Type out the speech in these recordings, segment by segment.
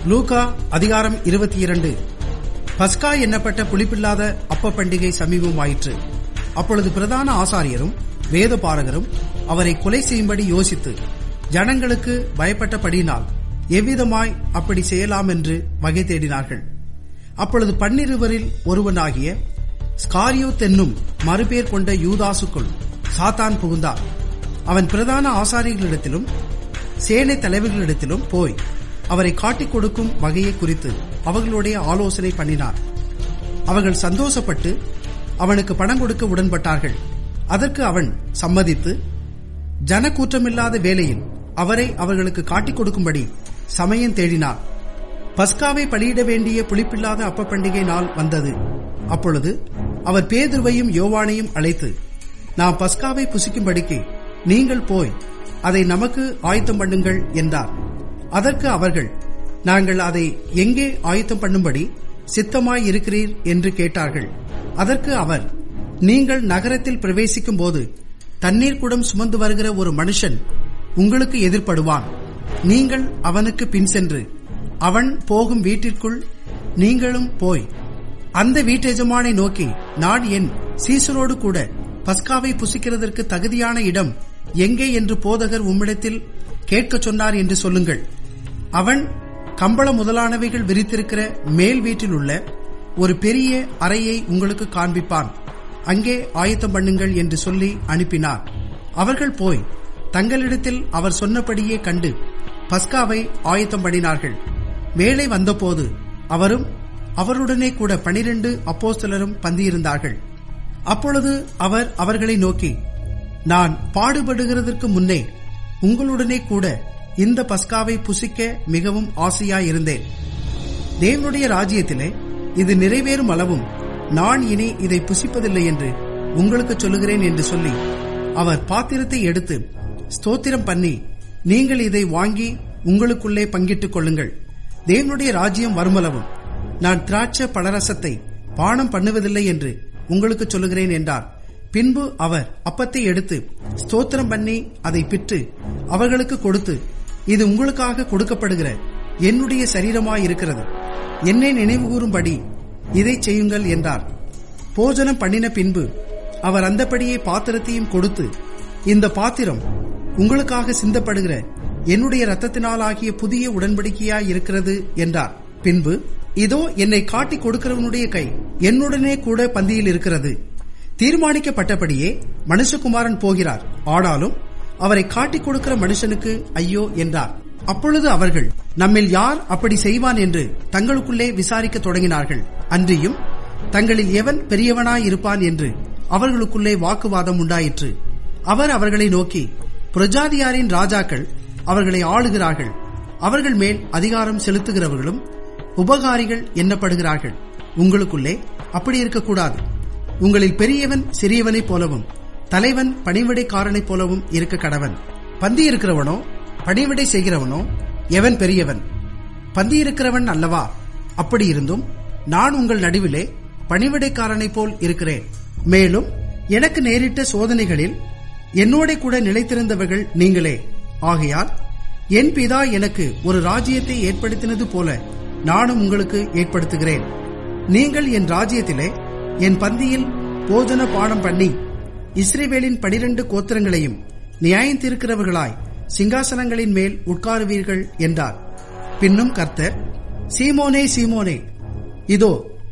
Luca அதிகாரம் இருபத்தி இரண்டு பஸ்கா எண்ணப்பட்ட புளிப்பில்லாத அப்ப பண்டிகை சமீபமாயிற்று அப்பொழுது பிரதான ஆசாரியரும் வேத பாரகரும் அவரை கொலை செய்யும்படி யோசித்து ஜனங்களுக்கு பயப்பட்டபடியினால் எவ்விதமாய் அப்படி செய்யலாம் என்று வகை தேடினார்கள் அப்பொழுது பன்னிருவரில் ஒருவனாகிய ஸ்காரியோத் என்னும் மறுபேர் கொண்ட யூதாசுக்குள் சாத்தான் புகுந்தார் அவன் பிரதான ஆசாரியர்களிடத்திலும் சேனை தலைவர்களிடத்திலும் போய் அவரை காட்டிக் கொடுக்கும் வகையை குறித்து அவர்களுடைய ஆலோசனை பண்ணினார் அவர்கள் சந்தோஷப்பட்டு அவனுக்கு பணம் கொடுக்க உடன்பட்டார்கள் அதற்கு அவன் சம்மதித்து ஜனக்கூற்றமில்லாத வேளையில் அவரை அவர்களுக்கு காட்டிக் கொடுக்கும்படி சமயம் தேடினார் பஸ்காவை பலியிட வேண்டிய புளிப்பில்லாத அப்ப பண்டிகை நாள் வந்தது அப்பொழுது அவர் பேதுருவையும் யோவானையும் அழைத்து நாம் பஸ்காவை புசிக்கும்படிக்கு நீங்கள் போய் அதை நமக்கு ஆயத்தம் பண்ணுங்கள் என்றார் அதற்கு அவர்கள் நாங்கள் அதை எங்கே ஆயத்தம் பண்ணும்படி சித்தமாய் இருக்கிறீர் என்று கேட்டார்கள் அதற்கு அவர் நீங்கள் நகரத்தில் பிரவேசிக்கும் போது தண்ணீர் குடம் சுமந்து வருகிற ஒரு மனுஷன் உங்களுக்கு எதிர்ப்படுவான் நீங்கள் அவனுக்கு பின் சென்று அவன் போகும் வீட்டிற்குள் நீங்களும் போய் அந்த வீட்டெஜமானை நோக்கி நான் என் சீசரோடு கூட பஸ்காவை புசிக்கிறதற்கு தகுதியான இடம் எங்கே என்று போதகர் உம்மிடத்தில் கேட்கச் சொன்னார் என்று சொல்லுங்கள் அவன் கம்பள முதலானவைகள் விரித்திருக்கிற மேல் வீட்டில் உள்ள ஒரு பெரிய அறையை உங்களுக்கு காண்பிப்பான் அங்கே ஆயத்தம் பண்ணுங்கள் என்று சொல்லி அனுப்பினார் அவர்கள் போய் தங்களிடத்தில் அவர் சொன்னபடியே கண்டு பஸ்காவை ஆயத்தம் பண்ணினார்கள் வேலை வந்தபோது அவரும் அவருடனே கூட பனிரெண்டு அப்போஸ்தலரும் பந்தியிருந்தார்கள் அப்பொழுது அவர் அவர்களை நோக்கி நான் பாடுபடுகிறதற்கு முன்னே உங்களுடனே கூட இந்த பஸ்காவை புசிக்க மிகவும் ஆசையாயிருந்தேன் தேவனுடைய ராஜ்யத்திலே இது நிறைவேறும் அளவும் நான் இனி இதை புசிப்பதில்லை என்று உங்களுக்கு சொல்லுகிறேன் என்று சொல்லி அவர் பாத்திரத்தை எடுத்து ஸ்தோத்திரம் பண்ணி நீங்கள் இதை வாங்கி உங்களுக்குள்ளே பங்கிட்டுக் கொள்ளுங்கள் தேவனுடைய ராஜ்யம் வருமளவும் நான் திராட்சை பழரசத்தை பானம் பண்ணுவதில்லை என்று உங்களுக்கு சொல்லுகிறேன் என்றார் பின்பு அவர் அப்பத்தை எடுத்து ஸ்தோத்திரம் பண்ணி அதை பிற்று அவர்களுக்கு கொடுத்து இது உங்களுக்காக கொடுக்கப்படுகிற என்னுடைய சரீரமாயிருக்கிறது என்னை நினைவுகூறும்படி இதை செய்யுங்கள் என்றார் போஜனம் பண்ணின பின்பு அவர் அந்தபடியே பாத்திரத்தையும் கொடுத்து இந்த பாத்திரம் உங்களுக்காக சிந்தப்படுகிற என்னுடைய ரத்தத்தினாலாகிய புதிய உடன்படிக்கையாய் இருக்கிறது என்றார் பின்பு இதோ என்னை காட்டிக் கொடுக்கிறவனுடைய கை என்னுடனே கூட பந்தியில் இருக்கிறது தீர்மானிக்கப்பட்டபடியே மனுஷகுமாரன் போகிறார் ஆனாலும் அவரை காட்டிக் கொடுக்கிற மனுஷனுக்கு ஐயோ என்றார் அப்பொழுது அவர்கள் நம்மில் யார் அப்படி செய்வான் என்று தங்களுக்குள்ளே விசாரிக்க தொடங்கினார்கள் அன்றியும் தங்களில் எவன் பெரியவனாய் இருப்பான் என்று அவர்களுக்குள்ளே வாக்குவாதம் உண்டாயிற்று அவர் அவர்களை நோக்கி பிரஜாதியாரின் ராஜாக்கள் அவர்களை ஆளுகிறார்கள் அவர்கள் மேல் அதிகாரம் செலுத்துகிறவர்களும் உபகாரிகள் எண்ணப்படுகிறார்கள் உங்களுக்குள்ளே அப்படி இருக்கக்கூடாது உங்களில் பெரியவன் சிறியவனைப் போலவும் தலைவன் பணிவிடைக்காரனைப் போலவும் இருக்க கடவன் பந்தி இருக்கிறவனோ பணிவிடை செய்கிறவனோ எவன் பெரியவன் பந்தி இருக்கிறவன் அல்லவா அப்படி இருந்தும் நான் உங்கள் நடுவிலே பணிவிடைக்காரனைப் போல் இருக்கிறேன் மேலும் எனக்கு நேரிட்ட சோதனைகளில் என்னோட கூட நிலைத்திருந்தவர்கள் நீங்களே ஆகையால் என் பிதா எனக்கு ஒரு ராஜ்யத்தை ஏற்படுத்தினது போல நானும் உங்களுக்கு ஏற்படுத்துகிறேன் நீங்கள் என் ராஜ்யத்திலே என் பந்தியில் போஜன பானம் பண்ணி இஸ்ரேவேலின் பனிரெண்டு கோத்திரங்களையும் நியாயந்திருக்கிறவர்களாய் சிங்காசனங்களின் மேல் உட்காருவீர்கள் என்றார் பின்னும் கர்த்தர் சீமோனே சீமோனே இதோ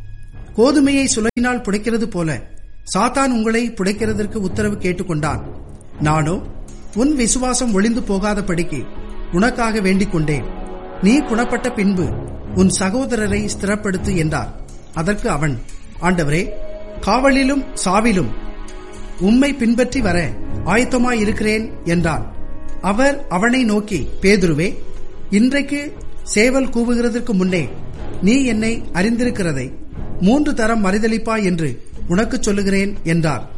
கோதுமையை சுலையினால் புடைக்கிறது போல சாத்தான் உங்களை புடைக்கிறதற்கு உத்தரவு கேட்டுக்கொண்டான் நானோ உன் விசுவாசம் ஒளிந்து போகாதபடிக்கு உனக்காக வேண்டிக் கொண்டேன் நீ குணப்பட்ட பின்பு உன் சகோதரரை ஸ்திரப்படுத்து என்றார் அதற்கு அவன் ஆண்டவரே காவலிலும் சாவிலும் உம்மை பின்பற்றி வர ஆயத்தமாயிருக்கிறேன் என்றான் அவர் அவனை நோக்கி பேதுருவே இன்றைக்கு சேவல் கூவுகிறதற்கு முன்னே நீ என்னை அறிந்திருக்கிறதை மூன்று தரம் மறுதளிப்பா என்று உனக்குச் சொல்லுகிறேன் என்றார்